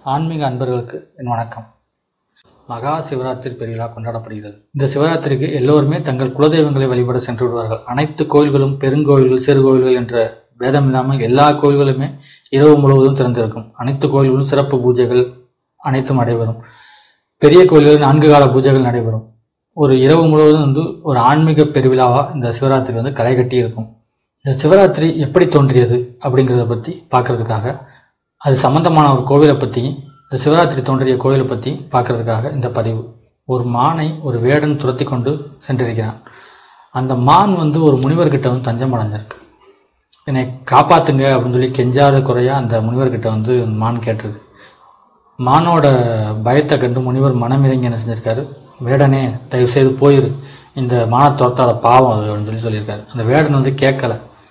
ஆன்மீக அன்பர்களுக்கு என் வணக்கம் மகா சிவராத்திரி பெருவிழா கொண்டாடப்படுகிறது இந்த சிவராத்திரிக்கு எல்லோருமே தங்கள் குலதெய்வங்களை வழிபட சென்று விடுவார்கள் அனைத்து கோயில்களும் பெருங்கோயில்கள் சிறு கோயில்கள் என்ற பேதம் இல்லாமல் எல்லா கோயில்களுமே இரவு முழுவதும் திறந்திருக்கும் அனைத்து கோயில்களும் சிறப்பு பூஜைகள் அனைத்தும் நடைபெறும் பெரிய கோயில்களில் நான்கு கால பூஜைகள் நடைபெறும் ஒரு இரவு முழுவதும் வந்து ஒரு ஆன்மீக பெருவிழாவா இந்த சிவராத்திரி வந்து களை கட்டி இருக்கும் இந்த சிவராத்திரி எப்படி தோன்றியது அப்படிங்கிறத பற்றி பார்க்கறதுக்காக அது சம்பந்தமான ஒரு கோவிலை பற்றி இந்த சிவராத்திரி தோன்றிய கோவிலை பற்றி பார்க்கறதுக்காக இந்த பதிவு ஒரு மானை ஒரு வேடன் துரத்தி கொண்டு சென்றிருக்கிறான் அந்த மான் வந்து ஒரு முனிவர்கிட்ட வந்து தஞ்சம் அடைஞ்சிருக்கு என்னை காப்பாத்துங்க அப்படின்னு சொல்லி கெஞ்சாத குறையா அந்த முனிவர்கிட்ட வந்து மான் கேட்டிருக்கு மானோட பயத்தை கண்டு முனிவர் மனமிறங்கி என்ன செஞ்சிருக்காரு வேடனே தயவு செய்து போயிரு இந்த மான துரத்தாத பாவம் அது அப்படின்னு சொல்லி சொல்லியிருக்காரு அந்த வேடன் வந்து கேட்கல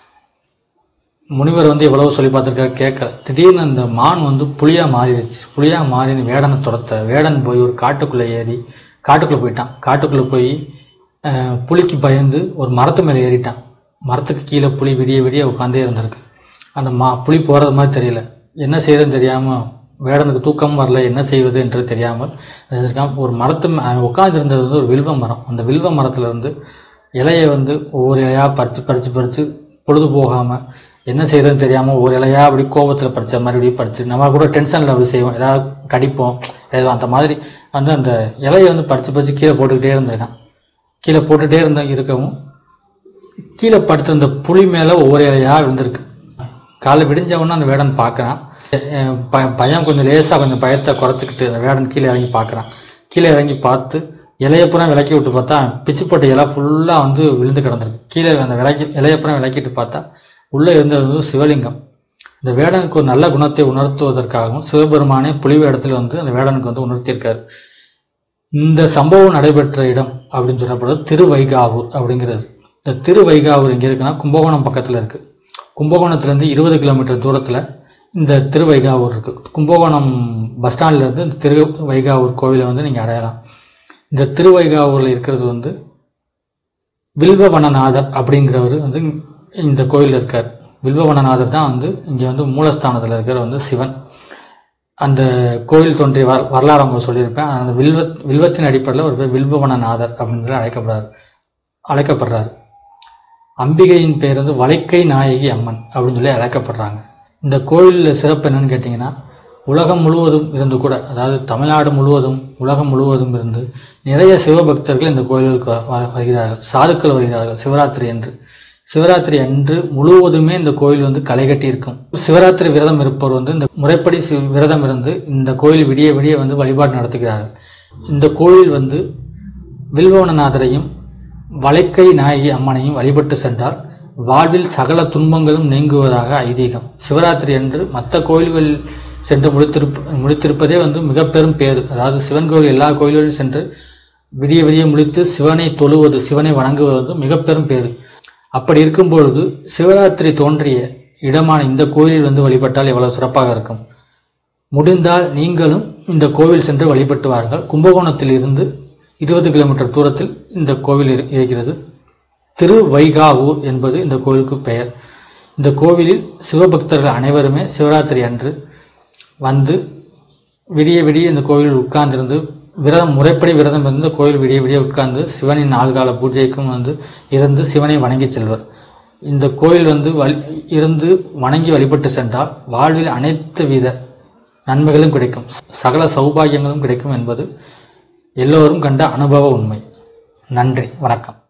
முனிவர் வந்து எவ்வளவு சொல்லி பார்த்துருக்காரு கேட்கல திடீர்னு அந்த மான் வந்து புலியா மாறிடுச்சு புலியா மாறி வேடனை துரத்த வேடன் போய் ஒரு காட்டுக்குள்ளே ஏறி காட்டுக்குள்ளே போயிட்டான் காட்டுக்குள்ளே போய் அஹ், புலிக்கு பயந்து ஒரு மரத்து மேலே ஏறிட்டான் மரத்துக்கு கீழே புலி விடிய விடிய உட்காந்தே இருந்திருக்கு அந்த மா புலி போகிறது மாதிரி தெரியல என்ன செய்யறதுன்னு தெரியாமல் வேடனுக்கு தூக்கம் வரல என்ன செய்வது என்று தெரியாமல் என்ன செஞ்சிருக்கான், ஒரு மரத்து உட்காந்துருந்தது வந்து ஒரு வில்வ மரம் அந்த வில்வ மரத்துல இருந்து இலையை வந்து ஒவ்வொரு இலையாக பறித்து பறித்து பறித்து பொழுது போகாமல் என்ன செய்யறதுன்னு தெரியாமல் ஒரு இலையா அப்படி கோபத்தில் படித்த மாதிரி இப்படி படிச்சு நம்ம கூட டென்ஷனில் அப்படி செய்வோம் ஏதாவது கடிப்போம் ஏதோ அந்த மாதிரி வந்து அந்த இலையை வந்து படித்து படித்து கீழே போட்டுக்கிட்டே இருந்திருக்கான் கீழே போட்டுகிட்டே இருந்த இருக்கவும் கீழே படுத்திருந்த புலி மேலே ஒவ்வொரு இலையாக விழுந்திருக்கு காலை விடிஞ்சவொன்னே அந்த வேடன் பார்க்குறான் ப- பயம் கொஞ்சம் லேசாக கொஞ்சம் பயத்தை குறைச்சிக்கிட்டு அந்த வேடன் கீழே இறங்கி பார்க்குறான் கீழே இறங்கி பார்த்து இலையப்புறம் விளக்கி விட்டு பார்த்தா பிச்சு போட்ட இலை ஃபுல்லாக வந்து விழுந்து கிடந்திருக்கு கீழே அந்த விளக்கி இலையப்புறம் விளக்கிட்டு பார்த்தா உள்ளே இருந்தது வந்து சிவலிங்கம் இந்த வேடனுக்கு ஒரு நல்ல குணத்தை உணர்த்துவதற்காகவும் சிவபெருமானே புலி வேடத்தில் வந்து அந்த வேடனுக்கு வந்து உணர்த்தியிருக்காரு இந்த சம்பவம் நடைபெற்ற இடம் அப்படின்னு சொல்லப்படுறது திருவைகாவூர் அப்படிங்கிறது இந்த திருவைகாவூர் எங்கே இருக்குன்னா கும்பகோணம் பக்கத்தில் இருக்கு கும்பகோணத்துலேருந்து இருபது கிலோமீட்டர் தூரத்தில் இந்த திருவைகாவூர் இருக்கு கும்பகோணம் பஸ் ஸ்டாண்ட்ல இருந்து இந்த திருவைகாவூர் கோவிலை வந்து நீங்கள் அடையலாம் இந்த திருவைகாவூரில் இருக்கிறது வந்து வில்வவனநாதர் அப்படிங்கிறவர் வந்து இந்த கோயிலில் இருக்கார் வில்வவனநாதர் தான் வந்து இங்கே வந்து மூலஸ்தானத்தில் இருக்கிற வந்து சிவன் அந்த கோயில் தோன்றிய வர வரலாறு அவங்க சொல்லியிருப்பேன் அந்த வில்வ வில்வத்தின் அடிப்படையில் ஒரு பேர் வில்வவனநாதர் அப்படின்னு அழைக்கப்படுறாரு அழைக்கப்படுறாரு அம்பிகையின் பேர் வந்து வளைக்கை நாயகி அம்மன் அப்படின்னு சொல்லி அழைக்கப்படுறாங்க இந்த கோயிலில் சிறப்பு என்னன்னு கேட்டிங்கன்னா உலகம் முழுவதும் இருந்து கூட அதாவது தமிழ்நாடு முழுவதும் உலகம் முழுவதும் இருந்து நிறைய சிவபக்தர்கள் இந்த கோயிலுக்கு வ- வ- வருகிறார்கள் சாதுக்கள் வருகிறார்கள் சிவராத்திரி அன்று சிவராத்திரி அன்று முழுவதுமே இந்த கோயில் வந்து களை கட்டி இருக்கும் சிவராத்திரி விரதம் இருப்பவர் வந்து இந்த முறைப்படி சி- விரதம் இருந்து இந்த கோயில் விடிய விடிய வந்து வழிபாடு நடத்துகிறார்கள் இந்த கோயில் வந்து வில்வவனநாதரையும் வளைக்கை நாயகி அம்மனையும் வழிபட்டு சென்றால் வாழ்வில் சகல துன்பங்களும் நீங்குவதாக ஐதீகம் சிவராத்திரி அன்று மற்ற கோயில்கள் சென்று முடித்திருப்ப முடித்திருப்பதே வந்து மிக பெரும் பேறு அதாவது சிவன் கோயில் எல்லா கோயில்களிலும் சென்று விடிய விடிய முடித்து சிவனை தொழுவது சிவனை வணங்குவது வந்து மிக பெரும் பேறு அப்படி இருக்கும் பொழுது சிவராத்திரி தோன்றிய இடமான இந்த கோயிலில் வந்து வழிபட்டால் எவ்வளவு சிறப்பாக இருக்கும் முடிந்தால் நீங்களும் இந்த கோவில் சென்று வழிபட்டு வாருங்கள் கும்பகோணத்தில் இருந்து இருபது கிலோமீட்டர் தூரத்தில் இந்த கோவில் இரு- இருக்கிறது திருவைகாவூர் என்பது இந்த கோவிலுக்கு பெயர் இந்த கோவிலில் சிவபக்தர்கள் அனைவருமே சிவராத்திரி அன்று வந்து விடிய விடிய இந்த கோவிலில் உட்கார்ந்திருந்து விரதம் முறைப்படி விரதம் இருந்து கோயில் விடிய விடிய உட்கார்ந்து சிவனின் நால்கால பூஜைக்கும் வந்து இருந்து சிவனை வணங்கி செல்வர் இந்த கோயில் வந்து வழி இருந்து வணங்கி வழிபட்டு சென்றால் வாழ்வில் அனைத்து வித நன்மைகளும் கிடைக்கும் சகல சௌபாகியங்களும் கிடைக்கும் என்பது எல்லோரும் கண்ட அனுபவ உண்மை நன்றி வணக்கம்